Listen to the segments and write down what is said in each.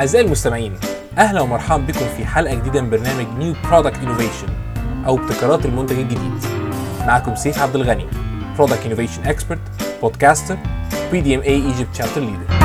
أعزائي المستمعين أهلا ومرحبا بكم في حلقة جديدة من برنامج نيو برودكت انوفيشن أو ابتكارات المنتج الجديد معكم سيف عبد الغني برودكت انوفيشن اكسبرت بودكاستر بي دي ام اي ايجيبت شابتر ليدر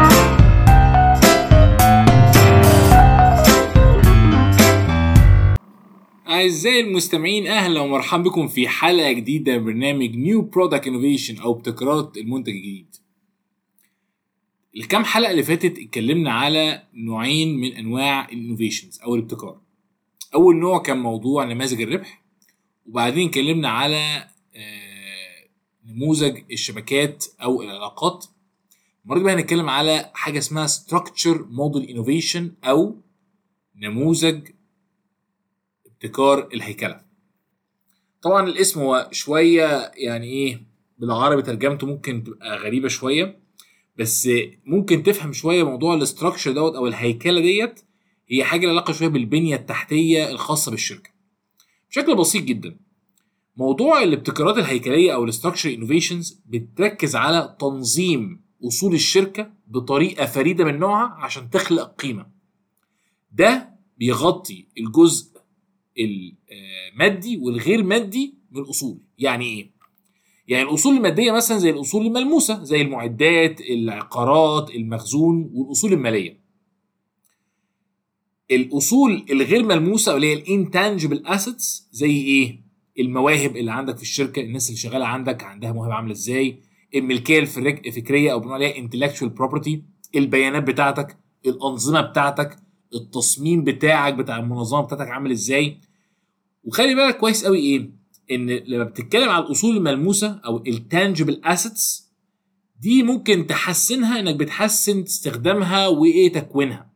أعزائي المستمعين أهلا ومرحبا بكم في حلقة جديدة من برنامج نيو برودكت انوفيشن أو ابتكارات المنتج الجديد الكام حلقة اللي فاتت اتكلمنا على نوعين من أنواع الانوفيشنز أو الابتكار أول نوع كان موضوع نماذج الربح وبعدين اتكلمنا على آه، نموذج الشبكات أو العلاقات المرة دي بقى هنتكلم على حاجة اسمها structure model innovation أو نموذج ابتكار الهيكلة طبعا الاسم هو شوية يعني ايه بالعربي ترجمته ممكن تبقى غريبة شوية بس ممكن تفهم شوية موضوع الاستراكشر دوت او الهيكلة ديت هي حاجة لها علاقة شوية بالبنية التحتية الخاصة بالشركة بشكل بسيط جدا موضوع الابتكارات الهيكلية او الاستراكشر انوفيشنز بتركز على تنظيم اصول الشركة بطريقة فريدة من نوعها عشان تخلق قيمة ده بيغطي الجزء المادي والغير مادي من الاصول يعني ايه يعني الاصول الماديه مثلا زي الاصول الملموسه زي المعدات العقارات المخزون والاصول الماليه الاصول الغير ملموسه اللي هي الانتانجبل اسيتس زي ايه المواهب اللي عندك في الشركه الناس اللي شغاله عندك عندها موهبه عامله ازاي الملكيه الفرك- الفكريه او بنقول عليها intellectual property البيانات بتاعتك الانظمه بتاعتك التصميم بتاعك بتاع المنظمه بتاعتك عامل ازاي وخلي بالك كويس قوي ايه ان لما بتتكلم على الاصول الملموسه او التانجبل اسيتس دي ممكن تحسنها انك بتحسن استخدامها وايه تكوينها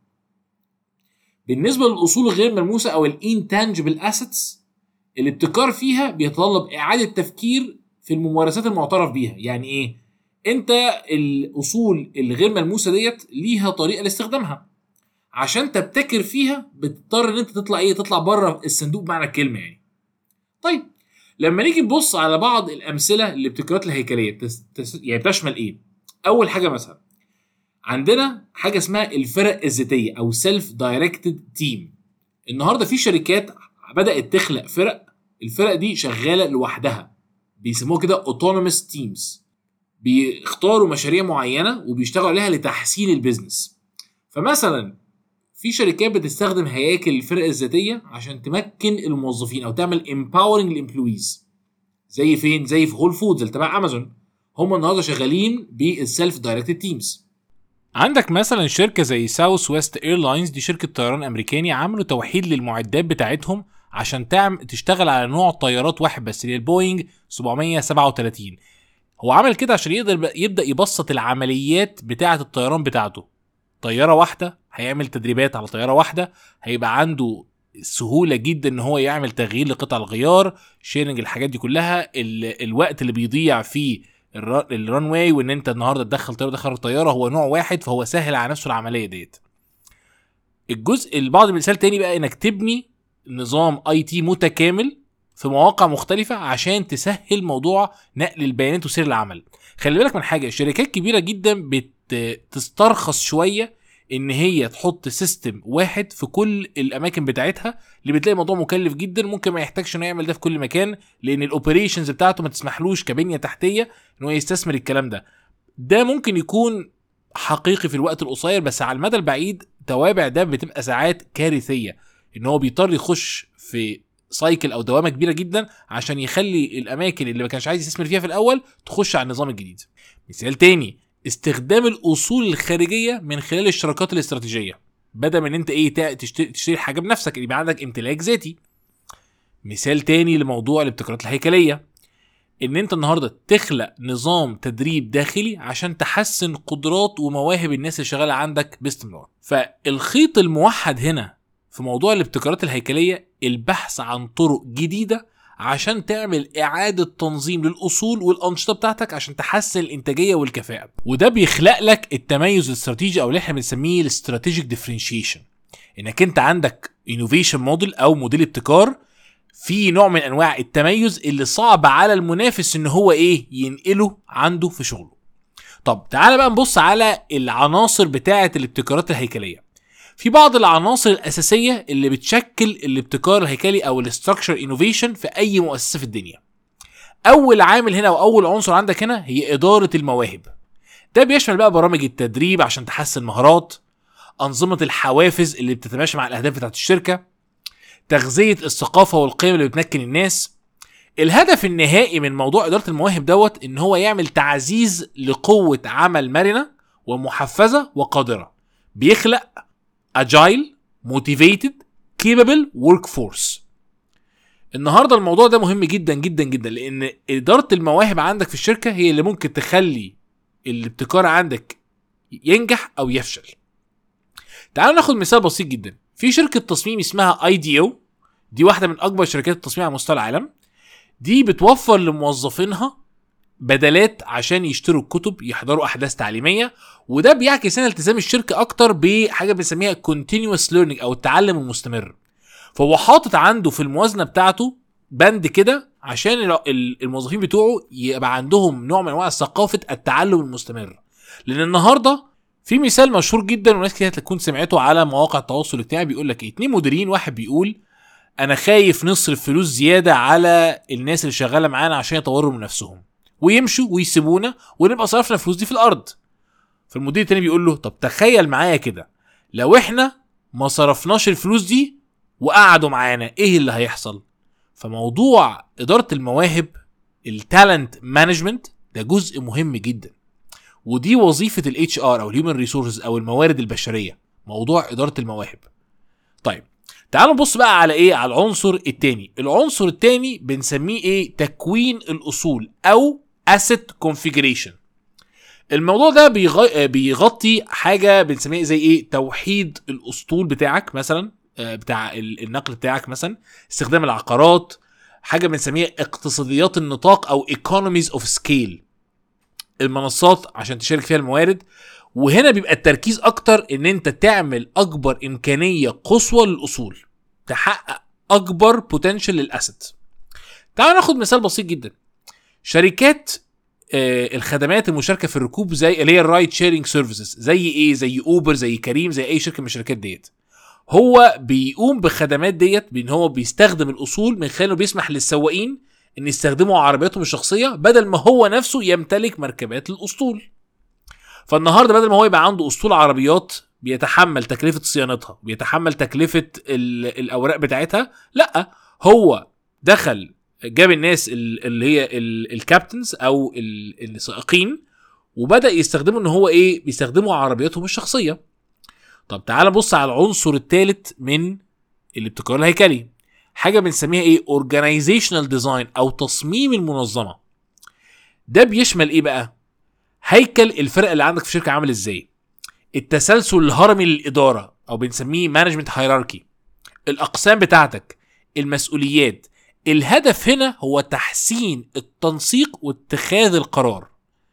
بالنسبه للاصول الغير ملموسه او الانتانجبل اسيتس الابتكار فيها بيتطلب اعاده تفكير في الممارسات المعترف بيها يعني ايه انت الاصول الغير ملموسه ديت ليها طريقه لاستخدامها عشان تبتكر فيها بتضطر ان انت تطلع ايه تطلع بره الصندوق بمعنى الكلمه يعني طيب لما نيجي نبص على بعض الامثله للابتكارات الهيكليه تس... تس... يعني تشمل ايه اول حاجه مثلا عندنا حاجه اسمها الفرق الذاتيه او سيلف دايركتد تيم النهارده في شركات بدات تخلق فرق الفرق دي شغاله لوحدها بيسموها كده اوتونوموس تيمز بيختاروا مشاريع معينه وبيشتغلوا عليها لتحسين البيزنس فمثلا في شركات بتستخدم هياكل الفرق الذاتيه عشان تمكن الموظفين او تعمل امباورنج للامبلويز زي فين زي في هول فودز اللي تبع امازون هم النهارده شغالين بالسيلف دايركتد تيمز عندك مثلا شركه زي ساوث ويست ايرلاينز دي شركه طيران امريكاني عملوا توحيد للمعدات بتاعتهم عشان تعمل تشتغل على نوع طيارات واحد بس اللي هي البوينج 737 هو عمل كده عشان يقدر يبدا يبسط العمليات بتاعه الطيران بتاعته طياره واحده هيعمل تدريبات على طياره واحده هيبقى عنده سهوله جدا ان هو يعمل تغيير لقطع الغيار شيرنج الحاجات دي كلها ال... الوقت اللي بيضيع في الران واي وان انت النهارده تدخل طياره تدخل طياره هو نوع واحد فهو سهل على نفسه العمليه ديت الجزء البعض مثال تاني بقى انك تبني نظام اي تي متكامل في مواقع مختلفة عشان تسهل موضوع نقل البيانات وسير العمل. خلي بالك من حاجة شركات كبيرة جدا بتسترخص شوية ان هي تحط سيستم واحد في كل الاماكن بتاعتها اللي بتلاقي الموضوع مكلف جدا ممكن ما يحتاجش انه يعمل ده في كل مكان لان الاوبريشنز بتاعته ما تسمحلوش كبنيه تحتيه ان هو يستثمر الكلام ده ده ممكن يكون حقيقي في الوقت القصير بس على المدى البعيد توابع ده بتبقى ساعات كارثيه ان هو بيضطر يخش في سايكل او دوامه كبيره جدا عشان يخلي الاماكن اللي ما كانش عايز يستثمر فيها في الاول تخش على النظام الجديد مثال تاني استخدام الاصول الخارجيه من خلال الشراكات الاستراتيجيه بدل من انت ايه تشتري, تشتري حاجه بنفسك يبقى عندك امتلاك ذاتي مثال تاني لموضوع الابتكارات الهيكليه ان انت النهارده تخلق نظام تدريب داخلي عشان تحسن قدرات ومواهب الناس اللي شغاله عندك باستمرار فالخيط الموحد هنا في موضوع الابتكارات الهيكليه البحث عن طرق جديده عشان تعمل إعادة تنظيم للأصول والأنشطة بتاعتك عشان تحسن الإنتاجية والكفاءة وده بيخلق لك التميز الاستراتيجي أو اللي احنا بنسميه الاستراتيجيك ديفرنشيشن إنك أنت عندك انوفيشن موديل أو موديل ابتكار في نوع من أنواع التميز اللي صعب على المنافس إن هو إيه ينقله عنده في شغله طب تعالى بقى نبص على العناصر بتاعة الابتكارات الهيكلية في بعض العناصر الاساسيه اللي بتشكل الابتكار الهيكلي او الاستراكشر انوفيشن في اي مؤسسه في الدنيا اول عامل هنا واول عنصر عندك هنا هي اداره المواهب ده بيشمل بقى برامج التدريب عشان تحسن مهارات انظمه الحوافز اللي بتتماشى مع الاهداف بتاعت الشركه تغذيه الثقافه والقيم اللي بتمكن الناس الهدف النهائي من موضوع اداره المواهب دوت ان هو يعمل تعزيز لقوه عمل مرنه ومحفزه وقادره بيخلق اجايل موتيفيتد كيبل ورك فورس النهارده الموضوع ده مهم جدا جدا جدا لان اداره المواهب عندك في الشركه هي اللي ممكن تخلي الابتكار عندك ينجح او يفشل تعالوا ناخد مثال بسيط جدا في شركه تصميم اسمها اي دي او دي واحده من اكبر شركات التصميم على مستوى العالم دي بتوفر لموظفينها بدلات عشان يشتروا الكتب يحضروا احداث تعليميه وده بيعكس هنا التزام الشركه اكتر بحاجه بنسميها continuous learning او التعلم المستمر فهو حاطط عنده في الموازنه بتاعته بند كده عشان ال- ال- الموظفين بتوعه يبقى عندهم نوع من انواع ثقافه التعلم المستمر لان النهارده في مثال مشهور جدا وناس كتير هتكون سمعته على مواقع التواصل الاجتماعي بيقول لك ايه اتنين مديرين واحد بيقول انا خايف نصرف فلوس زياده على الناس اللي شغاله معانا عشان يطوروا من نفسهم ويمشوا ويسيبونا ونبقى صرفنا الفلوس دي في الارض فالمدير التاني بيقول له طب تخيل معايا كده لو احنا ما صرفناش الفلوس دي وقعدوا معانا ايه اللي هيحصل فموضوع اداره المواهب التالنت مانجمنت ده جزء مهم جدا ودي وظيفه الاتش ار او الهيومن ريسورسز او الموارد البشريه موضوع اداره المواهب طيب تعالوا نبص بقى على ايه على العنصر التاني العنصر التاني بنسميه ايه تكوين الاصول او asset configuration الموضوع ده بيغ... بيغطي حاجه بنسميها زي ايه توحيد الاسطول بتاعك مثلا آه، بتاع ال- النقل بتاعك مثلا استخدام العقارات حاجه بنسميها اقتصاديات النطاق او economies of scale المنصات عشان تشارك فيها الموارد وهنا بيبقى التركيز اكتر ان انت تعمل اكبر امكانيه قصوى للاصول تحقق اكبر بوتنشال للاسيت تعال ناخد مثال بسيط جدا شركات آه، الخدمات المشاركه في الركوب زي اللي هي الرايد شيرنج سيرفيسز زي ايه زي اوبر زي كريم زي اي شركه من الشركات ديت هو بيقوم بالخدمات ديت بان هو بيستخدم الاصول من خلاله بيسمح للسواقين ان يستخدموا عربياتهم الشخصيه بدل ما هو نفسه يمتلك مركبات الاسطول فالنهارده بدل ما هو يبقى عنده اسطول عربيات بيتحمل تكلفه صيانتها بيتحمل تكلفه ال- الاوراق بتاعتها لا هو دخل جاب الناس ال- اللي هي ال- الكابتنز او ال- السائقين وبدا يستخدموا ان هو ايه بيستخدموا عربياتهم الشخصيه طب تعال نبص على العنصر الثالث من الابتكار الهيكلي حاجه بنسميها ايه organizational design او تصميم المنظمه ده بيشمل ايه بقى هيكل الفرق اللي عندك في الشركه عامل ازاي التسلسل الهرمي للاداره او بنسميه مانجمنت هيراركي الاقسام بتاعتك المسؤوليات الهدف هنا هو تحسين التنسيق واتخاذ القرار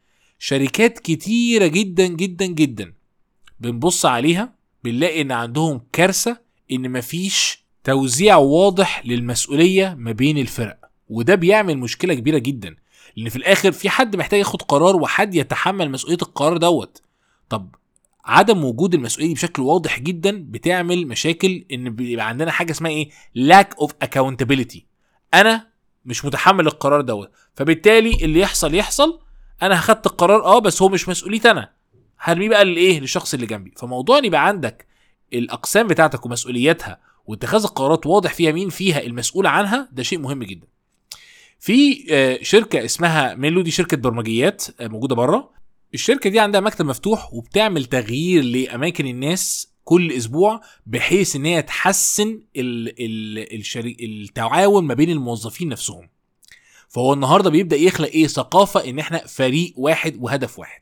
شركات كتيره جدا جدا جدا بنبص عليها بنلاقي ان عندهم كارثه ان مفيش توزيع واضح للمسؤوليه ما بين الفرق وده بيعمل مشكله كبيره جدا لان في الاخر في حد محتاج ياخد قرار وحد يتحمل مسؤوليه القرار دوت طب عدم وجود المسؤوليه دي بشكل واضح جدا بتعمل مشاكل ان بيبقى عندنا حاجه اسمها ايه lack of accountability انا مش متحمل القرار دوت فبالتالي اللي يحصل يحصل انا اخدت القرار اه بس هو مش مسؤوليتي انا هرميه بقى للايه للشخص اللي جنبي فموضوع ان يبقى عندك الاقسام بتاعتك ومسؤولياتها واتخاذ القرارات واضح فيها مين فيها المسؤول عنها ده شيء مهم جدا في آه، شركه اسمها ميلو دي شركه برمجيات آه، موجوده بره الشركه دي عندها مكتب مفتوح وبتعمل تغيير لاماكن الناس كل اسبوع بحيث ان هي تحسن ال ال الشري... التعاون ما بين الموظفين نفسهم فهو النهارده بيبدا يخلق ايه ثقافه ان احنا فريق واحد وهدف واحد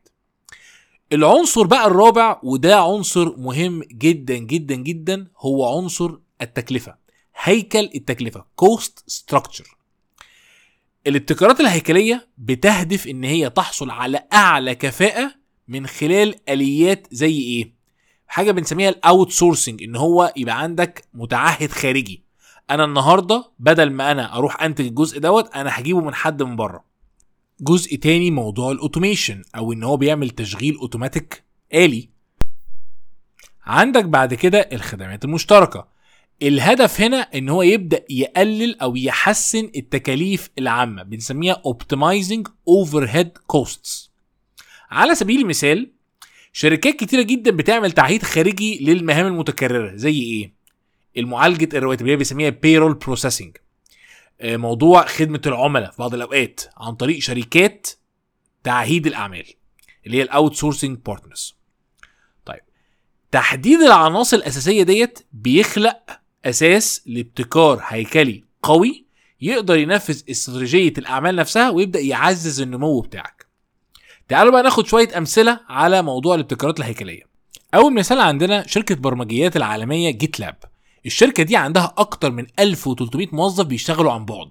العنصر بقى الرابع وده عنصر مهم جدا جدا جدا هو عنصر التكلفه هيكل التكلفه كوست ستراكشر الابتكارات الهيكليه بتهدف ان هي تحصل على اعلى كفاءه من خلال اليات زي ايه حاجه بنسميها الاوت سورسنج ان هو يبقى عندك متعهد خارجي انا النهارده بدل ما انا اروح انتج الجزء دوت انا هجيبه من حد من بره جزء تاني موضوع الاوتوميشن او ان هو بيعمل تشغيل اوتوماتيك آلي عندك بعد كده الخدمات المشتركه الهدف هنا ان هو يبدا يقلل او يحسن التكاليف العامه بنسميها optimizing overhead costs على سبيل المثال شركات كتيره جدا بتعمل تعهيد خارجي للمهام المتكرره زي ايه المعالجه الرواتب اللي هي بيسميها payroll processing آه، موضوع خدمه العملاء في بعض الاوقات عن طريق شركات تعهيد الاعمال اللي هي الاوت سورسنج بارتنرز طيب تحديد العناصر الاساسيه ديت بيخلق اساس لابتكار هيكلي قوي يقدر ينفذ استراتيجيه الاعمال نفسها ويبدا يعزز النمو بتاعك تعالوا بقى ناخد شويه امثله على موضوع الابتكارات الهيكليه اول مثال عندنا شركه برمجيات العالميه جيت لاب الشركه دي عندها اكتر من 1300 موظف بيشتغلوا عن بعد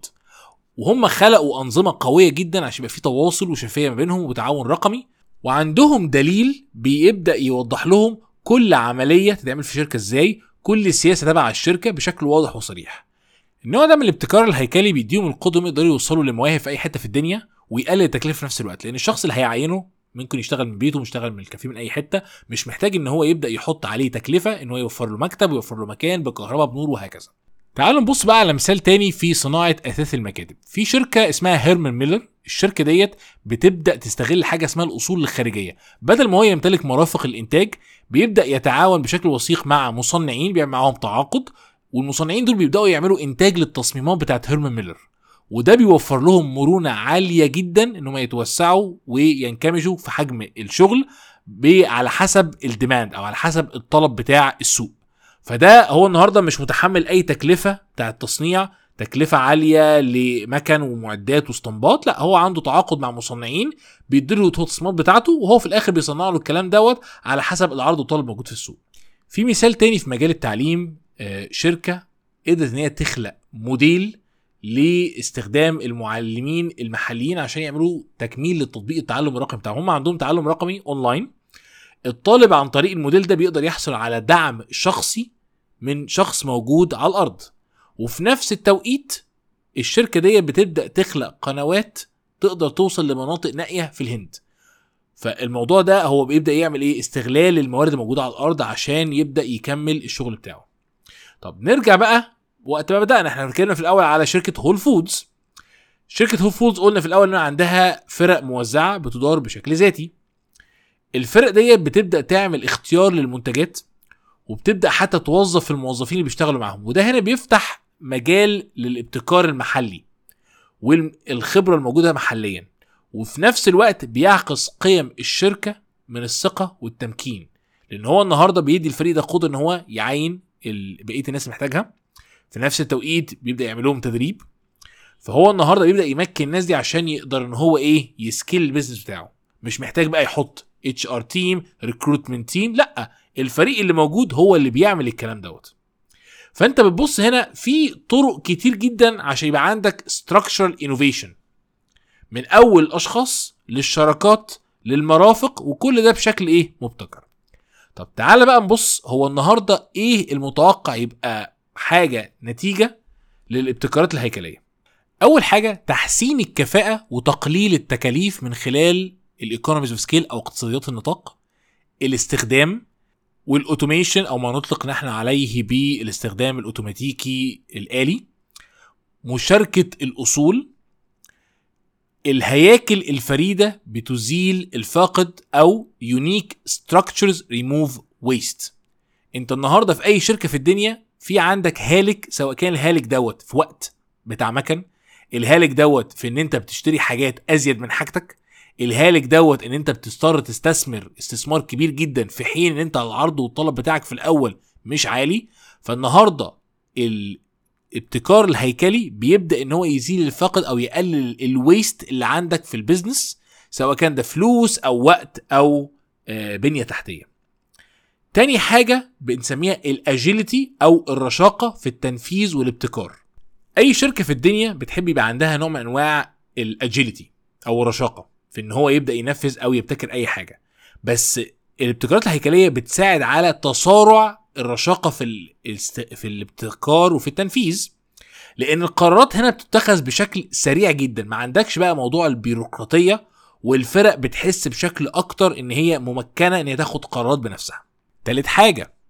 وهم خلقوا انظمه قويه جدا عشان يبقى في تواصل وشفافيه ما بينهم وتعاون رقمي وعندهم دليل بيبدا يوضح لهم كل عمليه تتعمل في الشركه ازاي كل سياسه تبع الشركه بشكل واضح وصريح النوع ده من الابتكار الهيكلي بيديهم القدره يقدروا يوصلوا لمواهب في اي حته في الدنيا ويقلل التكلفه في نفس الوقت لان الشخص اللي هيعينه ممكن يشتغل من بيته يشتغل من الكافيه من اي حته مش محتاج ان هو يبدا يحط عليه تكلفه ان هو يوفر له مكتب ويوفر له مكان بكهرباء بنور وهكذا تعالوا نبص بقى على مثال تاني في صناعه اثاث المكاتب في شركه اسمها هيرمان ميلر الشركه ديت بتبدا تستغل حاجه اسمها الاصول الخارجيه بدل ما هو يمتلك مرافق الانتاج بيبدا يتعاون بشكل وثيق مع مصنعين بيعمل معاهم تعاقد والمصنعين دول بيبداوا يعملوا انتاج للتصميمات بتاعت هيرمان ميلر وده بيوفر لهم مرونه عاليه جدا ان هم يتوسعوا وينكمشوا في حجم الشغل على حسب الديماند او على حسب الطلب بتاع السوق فده هو النهارده مش متحمل اي تكلفه بتاع التصنيع تكلفة عالية لمكن ومعدات واسطمبات لا هو عنده تعاقد مع مصنعين بيديله التصميمات بتاعته وهو في الاخر بيصنع له الكلام دوت على حسب العرض والطلب موجود في السوق في مثال تاني في مجال التعليم آه، شركة قدرت ان هي تخلق موديل لاستخدام المعلمين المحليين عشان يعملوا تكميل للتطبيق التعلم الرقمي بتاعهم هم عندهم تعلم رقمي اونلاين الطالب عن طريق الموديل ده بيقدر يحصل على دعم شخصي من شخص موجود على الارض وفي نفس التوقيت الشركه دي بتبدا تخلق قنوات تقدر توصل لمناطق نائيه في الهند فالموضوع ده هو بيبدا يعمل ايه استغلال الموارد الموجوده على الارض عشان يبدا يكمل الشغل بتاعه طب نرجع بقى وقت ما بدانا احنا اتكلمنا في الاول على شركه هول فودز شركه هول فودز قلنا في الاول ان عندها فرق موزعه بتدار بشكل ذاتي الفرق ديت بتبدا تعمل اختيار للمنتجات وبتبدا حتى توظف الموظفين اللي بيشتغلوا معاهم وده هنا بيفتح مجال للابتكار المحلي والخبره الموجوده محليا وفي نفس الوقت بيعكس قيم الشركه من الثقه والتمكين لان هو النهارده بيدي الفريق ده قدره ان هو يعين بقيه الناس اللي محتاجها في نفس التوقيت بيبدا يعمل لهم تدريب فهو النهارده بيبدا يمكن الناس دي عشان يقدر ان هو ايه يسكيل البيزنس بتاعه مش محتاج بقى يحط اتش ار تيم ريكروتمنت تيم لا الفريق اللي موجود هو اللي بيعمل الكلام دوت فانت بتبص هنا في طرق كتير جدا عشان يبقى عندك structural innovation من اول الاشخاص للشراكات للمرافق وكل ده بشكل ايه مبتكر طب تعالى بقى نبص هو النهارده ايه المتوقع يبقى حاجه نتيجه للابتكارات الهيكليه اول حاجه تحسين الكفاءه وتقليل التكاليف من خلال الايكونوميز اوف سكيل او اقتصاديات النطاق الاستخدام والاوتوميشن او ما نطلق نحن عليه بالاستخدام الاوتوماتيكي الالي مشاركه الاصول الهياكل الفريده بتزيل الفاقد او يونيك ستراكشرز ريموف ويست انت النهارده في اي شركه في الدنيا في عندك هالك سواء كان الهالك دوت في وقت بتاع مكن الهالك دوت في ان انت بتشتري حاجات ازيد من حاجتك الهالك دوت ان انت بتضطر تستثمر استثمار كبير جدا في حين ان انت العرض والطلب بتاعك في الاول مش عالي فالنهارده الابتكار الهيكلي بيبدا ان هو يزيل الفقد او يقلل الويست اللي عندك في البيزنس سواء كان ده فلوس او وقت او آه، بنيه تحتيه تاني حاجة بنسميها الاجيلتي او الرشاقة في التنفيذ والابتكار اي شركة في الدنيا بتحب يبقى عندها نوع من انواع الاجيلتي او الرشاقة في ان هو يبدا ينفذ او يبتكر اي حاجه بس الابتكارات الهيكليه بتساعد على تسارع الرشاقه في في الابتكار وفي التنفيذ لان القرارات هنا بتتخذ بشكل سريع جدا ما عندكش بقى موضوع البيروقراطيه والفرق بتحس بشكل اكتر ان هي ممكنه ان هي تاخد قرارات بنفسها تالت حاجه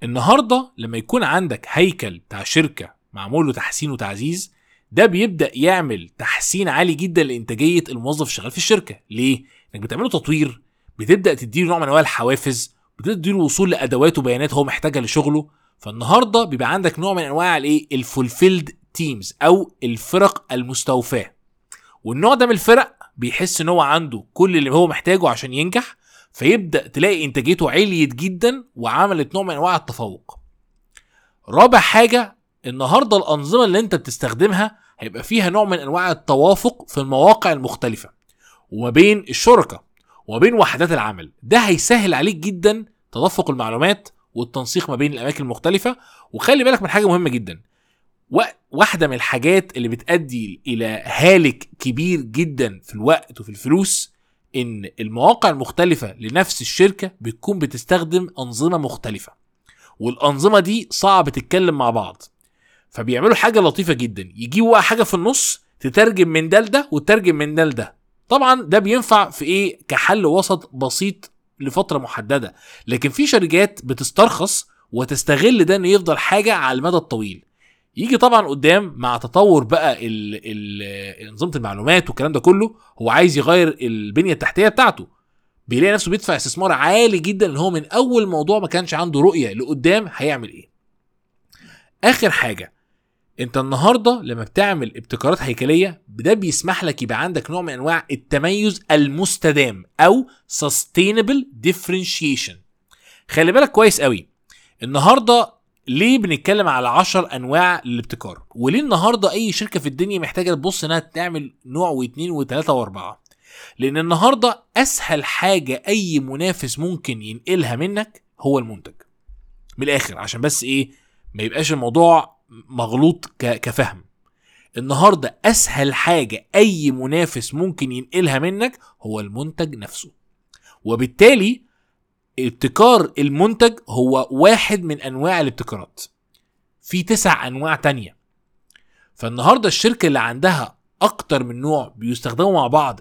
النهارده لما يكون عندك هيكل بتاع شركه معمول له تحسين وتعزيز ده بيبدا يعمل تحسين عالي جدا لانتاجيه الموظف شغال في الشركه ليه انك بتعمله تطوير بتبدا تديله نوع من انواع الحوافز بتبدا تديله وصول لادوات وبيانات هو محتاجها لشغله فالنهارده بيبقى عندك نوع من انواع الايه الفولفيلد تيمز او الفرق المستوفاه والنوع ده من الفرق بيحس ان هو عنده كل اللي هو محتاجه عشان ينجح فيبدا تلاقي انتاجيته عليت جدا وعملت نوع من انواع التفوق رابع حاجه النهارده الانظمه اللي انت بتستخدمها هيبقى فيها نوع من انواع التوافق في المواقع المختلفه وما بين الشركاء وما بين وحدات العمل ده هيسهل عليك جدا تدفق المعلومات والتنسيق ما بين الاماكن المختلفه وخلي بالك من حاجه مهمه جدا واحده من الحاجات اللي بتؤدي الى هالك كبير جدا في الوقت وفي الفلوس ان المواقع المختلفه لنفس الشركه بتكون بتستخدم انظمه مختلفه والانظمه دي صعب تتكلم مع بعض فبيعملوا حاجه لطيفه جدا يجيبوا بقى حاجه في النص تترجم من ده لده وتترجم من ده لده طبعا ده بينفع في ايه كحل وسط بسيط لفتره محدده لكن في شركات بتسترخص وتستغل ده انه يفضل حاجه على المدى الطويل يجي طبعا قدام مع تطور بقى ال ال انظمه المعلومات والكلام ده كله هو عايز يغير البنيه التحتيه بتاعته بيلاقي نفسه بيدفع استثمار عالي جدا ان هو من اول موضوع ما كانش عنده رؤيه لقدام هيعمل ايه اخر حاجه انت النهارده لما بتعمل ابتكارات هيكليه ده بيسمح لك يبقى عندك نوع من انواع التميز المستدام او sustainable differentiation خلي بالك كويس قوي النهارده ليه بنتكلم على 10 انواع للابتكار وليه النهارده اي شركه في الدنيا محتاجه تبص انها تعمل نوع واثنين وثلاثه واربعه لان النهارده اسهل حاجه اي منافس ممكن ينقلها منك هو المنتج من الاخر عشان بس ايه ما يبقاش الموضوع مغلوط كفهم النهارده اسهل حاجه اي منافس ممكن ينقلها منك هو المنتج نفسه وبالتالي ابتكار المنتج هو واحد من انواع الابتكارات في تسع انواع تانية فالنهارده الشركه اللي عندها اكتر من نوع بيستخدموا مع بعض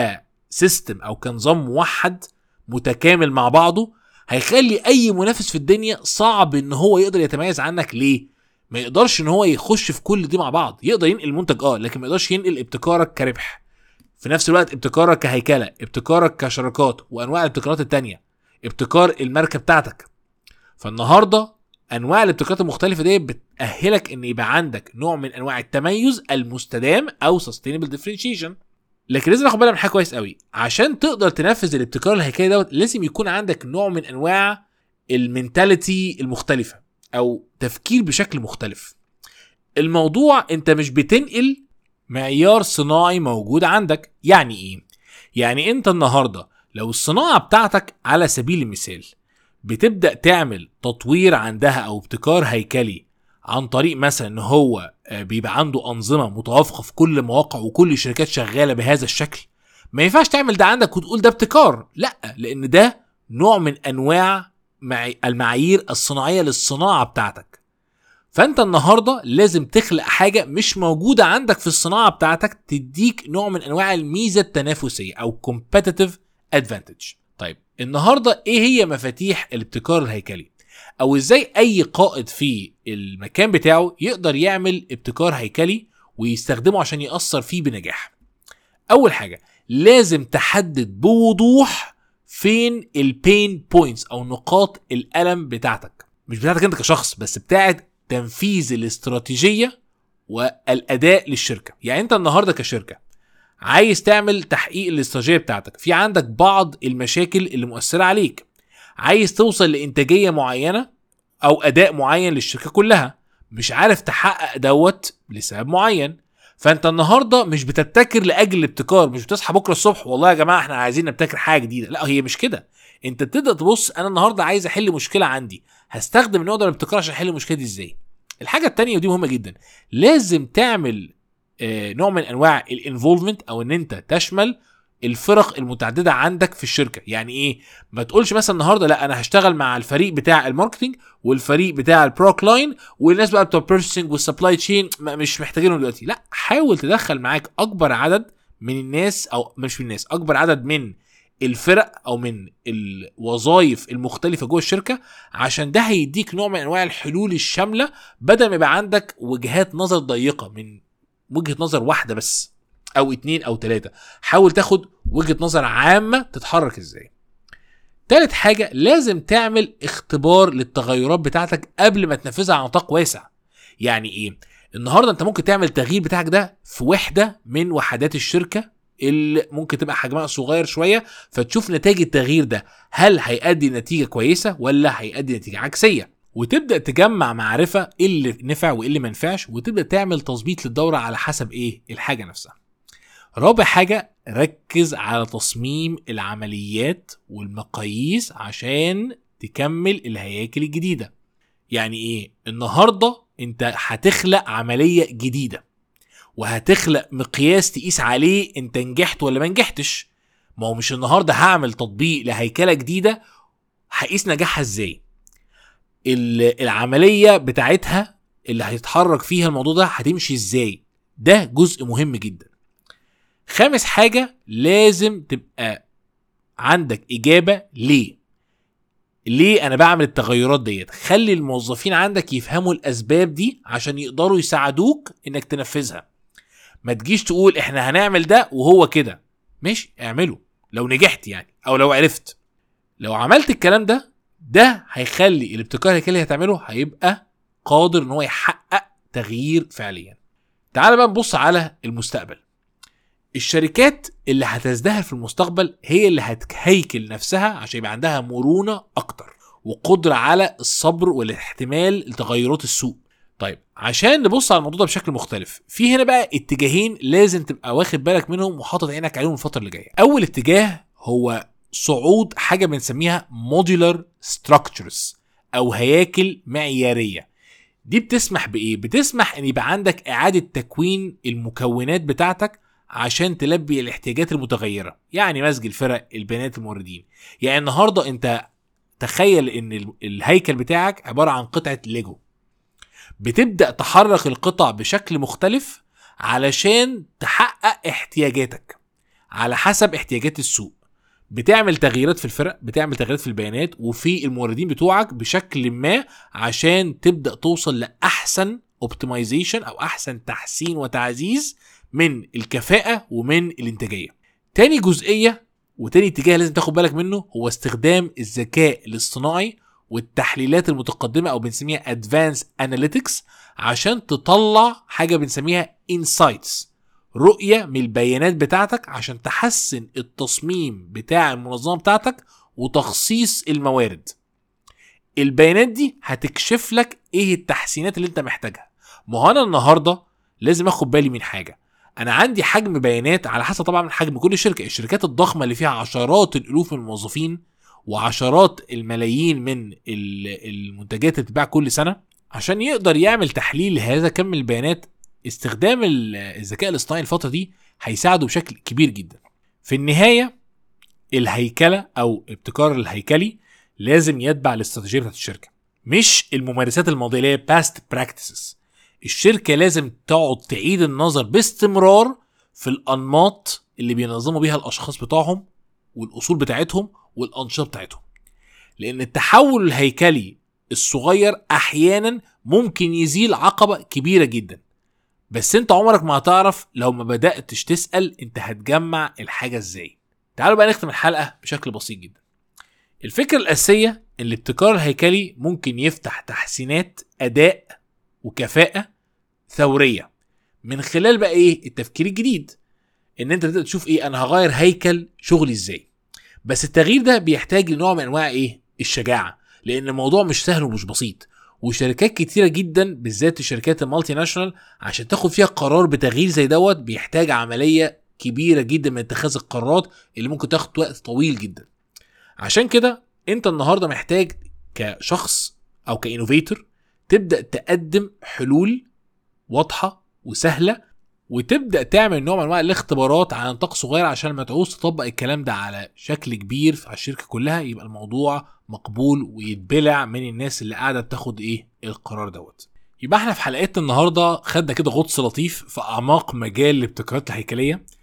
كسيستم او كنظام موحد متكامل مع بعضه هيخلي اي منافس في الدنيا صعب ان هو يقدر يتميز عنك ليه ما يقدرش ان هو يخش في كل دي مع بعض يقدر ينقل منتج اه لكن ما يقدرش ينقل ابتكارك كربح في نفس الوقت ابتكارك كهيكله ابتكارك كشراكات وانواع الابتكارات التانية ابتكار الماركه بتاعتك فالنهارده انواع الابتكارات المختلفه دي بتاهلك ان يبقى عندك نوع من انواع التميز المستدام او sustainable differentiation لكن لازم ناخد بالنا من حاجه كويس قوي عشان تقدر تنفذ الابتكار الهيكلي دوت لازم يكون عندك نوع من انواع المينتاليتي المختلفه او تفكير بشكل مختلف الموضوع انت مش بتنقل معيار صناعي موجود عندك يعني ايه يعني انت النهارده لو الصناعه بتاعتك على سبيل المثال بتبدا تعمل تطوير عندها او ابتكار هيكلي عن طريق مثلا ان هو بيبقى عنده انظمه متوافقه في كل مواقع وكل الشركات شغاله بهذا الشكل ما ينفعش تعمل ده عندك وتقول ده ابتكار لا لان ده نوع من انواع المعايير الصناعيه للصناعه بتاعتك فانت النهارده لازم تخلق حاجه مش موجوده عندك في الصناعه بتاعتك تديك نوع من انواع الميزه التنافسيه او competitive advantage طيب النهارده ايه هي مفاتيح الابتكار الهيكلي او ازاي اي قائد في المكان بتاعه يقدر يعمل ابتكار هيكلي ويستخدمه عشان يأثر فيه بنجاح اول حاجه لازم تحدد بوضوح فين البين بوينتس او نقاط الالم بتاعتك مش بتاعتك انت كشخص بس بتاعت تنفيذ الاستراتيجيه والاداء للشركه يعني انت النهارده كشركه عايز تعمل تحقيق الاستراتيجيه بتاعتك في عندك بعض المشاكل اللي مؤثره عليك عايز توصل لانتاجيه معينه او اداء معين للشركه كلها مش عارف تحقق دوت لسبب معين فانت النهارده مش بتبتكر لاجل الابتكار مش بتصحى بكره الصبح والله يا جماعه احنا عايزين نبتكر حاجه جديده لا هي مش كده انت بتبدا تبص انا النهارده عايز احل مشكله عندي هستخدم النوع ده من الابتكار عشان احل المشكله دي ازاي الحاجه التانية ودي مهمه جدا لازم تعمل آه نوع من انواع الانفولفمنت او ان انت تشمل الفرق المتعدده عندك في الشركه يعني ايه ما تقولش مثلا النهارده لا انا هشتغل مع الفريق بتاع الماركتنج والفريق بتاع البروك لاين والناس بقى بتوع البيرشنج والسبلاي تشين مش محتاجينهم دلوقتي لا حاول تدخل معاك اكبر عدد من الناس او مش من الناس اكبر عدد من الفرق او من الوظائف المختلفه جوه الشركه عشان ده هيديك نوع من انواع الحلول الشامله بدل ما يبقى عندك وجهات نظر ضيقه من وجهه نظر واحده بس او اتنين او تلاته حاول تاخد وجهه نظر عامه تتحرك ازاي تالت حاجه لازم تعمل اختبار للتغيرات بتاعتك قبل ما تنفذها على نطاق واسع يعني ايه النهارده انت ممكن تعمل التغيير بتاعك ده في وحده من وحدات الشركه اللي ممكن تبقى حجمها صغير شويه فتشوف نتائج التغيير ده هل هيؤدي نتيجه كويسه ولا هيؤدي نتيجه عكسيه وتبدا تجمع معرفه ايه اللي نفع وايه اللي ما نفعش وتبدا تعمل تظبيط للدوره على حسب ايه الحاجه نفسها رابع حاجه ركز على تصميم العمليات والمقاييس عشان تكمل الهياكل الجديده يعني ايه النهارده انت هتخلق عمليه جديده وهتخلق مقياس تقيس عليه انت نجحت ولا ما نجحتش ما هو مش النهارده هعمل تطبيق لهيكله جديده هقيس نجاحها ازاي ال- العمليه بتاعتها اللي هيتحرك فيها الموضوع ده هتمشي ازاي ده جزء مهم جدا خامس حاجه لازم تبقى عندك اجابه ليه ليه انا بعمل التغيرات ديت خلي الموظفين عندك يفهموا الاسباب دي عشان يقدروا يساعدوك انك تنفذها ما تجيش تقول احنا هنعمل ده وهو كده ماشي اعمله لو نجحت يعني او لو عرفت لو عملت الكلام ده ده هيخلي الابتكار الهيكلي اللي هتعمله هيبقى قادر ان هو يحقق تغيير فعليا تعال بقى نبص على المستقبل الشركات اللي هتزدهر في المستقبل هي اللي هتهيكل نفسها عشان يبقى عندها مرونة أكتر وقدرة على الصبر والاحتمال لتغيرات السوق طيب عشان نبص على الموضوع ده بشكل مختلف في هنا بقى اتجاهين لازم تبقى واخد بالك منهم وحاطط عينك عليهم الفترة اللي جاية أول اتجاه هو صعود حاجة بنسميها modular structures أو هياكل معيارية دي بتسمح بإيه؟ بتسمح إن يبقى عندك إعادة تكوين المكونات بتاعتك عشان تلبي الاحتياجات المتغيره يعني مزج الفرق البيانات الموردين يعني النهارده انت تخيل ان ال- الهيكل بتاعك عباره عن قطعه ليجو بتبدا تحرك القطع بشكل مختلف علشان تحقق احتياجاتك على حسب احتياجات السوق بتعمل تغييرات في الفرق بتعمل تغييرات في البيانات وفي الموردين بتوعك بشكل ما عشان تبدا توصل لاحسن اوبتمايزيشن او احسن تحسين وتعزيز من الكفاءة ومن الانتاجية. تاني جزئية وتاني اتجاه لازم تاخد بالك منه هو استخدام الذكاء الاصطناعي والتحليلات المتقدمة او بنسميها ادفانس اناليتكس عشان تطلع حاجة بنسميها انسايتس رؤية من البيانات بتاعتك عشان تحسن التصميم بتاع المنظمة بتاعتك وتخصيص الموارد. البيانات دي هتكشف لك ايه التحسينات اللي انت محتاجها. ما هو انا النهارده لازم اخد بالي من حاجه انا عندي حجم بيانات على حسب طبعا حجم كل شركه الشركات الضخمه اللي فيها عشرات الالوف من الموظفين وعشرات الملايين من ال- المنتجات اللي بتتباع كل سنه عشان يقدر يعمل تحليل لهذا كم من البيانات استخدام ال- الذكاء الاصطناعي الفتره دي هيساعده بشكل كبير جدا في النهايه الهيكله او ابتكار الهيكلي لازم يتبع الاستراتيجيه بتاعت الشركه مش الممارسات الماضيه اللي هي باست براكتسز الشركه لازم تقعد تعيد النظر باستمرار في الانماط اللي بينظموا بيها الاشخاص بتوعهم والاصول بتاعتهم والانشطه بتاعتهم لان التحول الهيكلي الصغير احيانا ممكن يزيل عقبه كبيره جدا بس انت عمرك ما هتعرف لو ما بداتش تسال انت هتجمع الحاجه ازاي تعالوا بقى نختم الحلقه بشكل بسيط جدا الفكره الاساسيه ان الابتكار الهيكلي ممكن يفتح تحسينات اداء وكفاءه ثوريه من خلال بقى ايه التفكير الجديد ان انت تبدا تشوف ايه انا هغير هيكل شغلي ازاي بس التغيير ده بيحتاج لنوع من انواع ايه الشجاعه لان الموضوع مش سهل ومش بسيط وشركات كتيره جدا بالذات الشركات المالتي ناشونال عشان تاخد فيها قرار بتغيير زي دوت بيحتاج عمليه كبيره جدا من اتخاذ القرارات اللي ممكن تاخد وقت طويل جدا عشان كده انت النهارده محتاج كشخص او كانوفيتور تبدا تقدم حلول واضحه وسهله وتبدا تعمل نوع من انواع الاختبارات على نطاق صغير عشان لما تعوز تطبق الكلام ده على شكل كبير على الشركه كلها يبقى الموضوع مقبول ويتبلع من الناس اللي قاعده بتاخد ايه القرار دوت يبقى احنا في حلقتنا النهارده خدنا كده غطس لطيف في اعماق مجال الابتكارات الهيكليه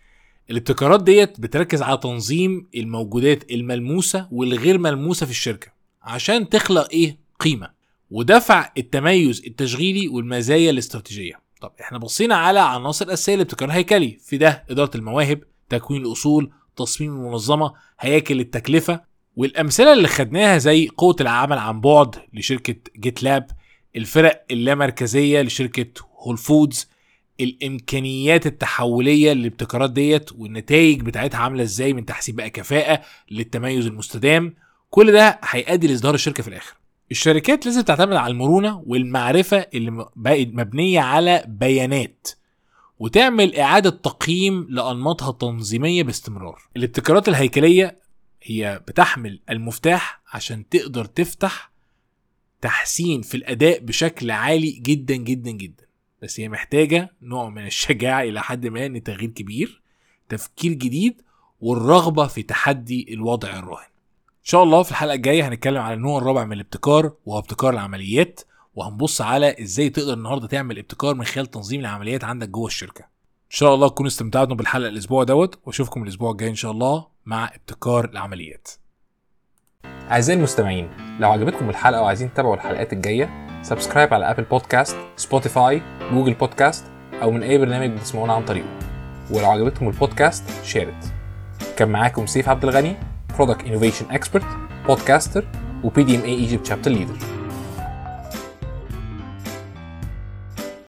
الابتكارات ديت بتركز على تنظيم الموجودات الملموسه والغير ملموسه في الشركه عشان تخلق ايه قيمه ودفع التميز التشغيلي والمزايا الاستراتيجيه طب احنا بصينا على عناصر اساسيه للابتكار الهيكلي في ده اداره المواهب تكوين الاصول تصميم المنظمه هياكل التكلفه والامثله اللي خدناها زي قوه العمل عن بعد لشركه جيت لاب الفرق اللامركزيه لشركه هول فودز الامكانيات التحوليه للابتكارات ديت والنتائج بتاعتها عامله ازاي من تحسين بقى كفاءه للتميز المستدام كل ده هيؤدي لاصدار الشركه في الاخر الشركات لازم تعتمد على المرونه والمعرفه اللي بقت مبنيه على بيانات وتعمل اعاده تقييم لانماطها التنظيميه باستمرار الابتكارات الهيكليه هي بتحمل المفتاح عشان تقدر تفتح تحسين في الاداء بشكل عالي جدا جدا جدا بس هي محتاجه نوع من الشجاعه الى حد ما ان تغيير كبير تفكير جديد والرغبه في تحدي الوضع الراهن ان شاء الله في الحلقه الجايه هنتكلم على النوع الرابع من الابتكار وهو ابتكار العمليات وهنبص على ازاي تقدر النهارده تعمل ابتكار من خلال تنظيم العمليات عندك جوه الشركه ان شاء الله تكونوا استمتعتوا بالحلقه الاسبوع دوت واشوفكم الاسبوع الجاي ان شاء الله مع ابتكار العمليات أعزائي المستمعين لو عجبتكم الحلقة وعايزين تتابعوا الحلقات الجاية سبسكرايب على أبل بودكاست سبوتيفاي جوجل بودكاست أو من أي برنامج بتسمعونا عن طريقه ولو عجبتكم البودكاست شيرت كان معاكم سيف عبد الغني برودكت انوفيشن اكسبرت بودكاستر وبي دي ام اي ايجيبت شابتر ليدر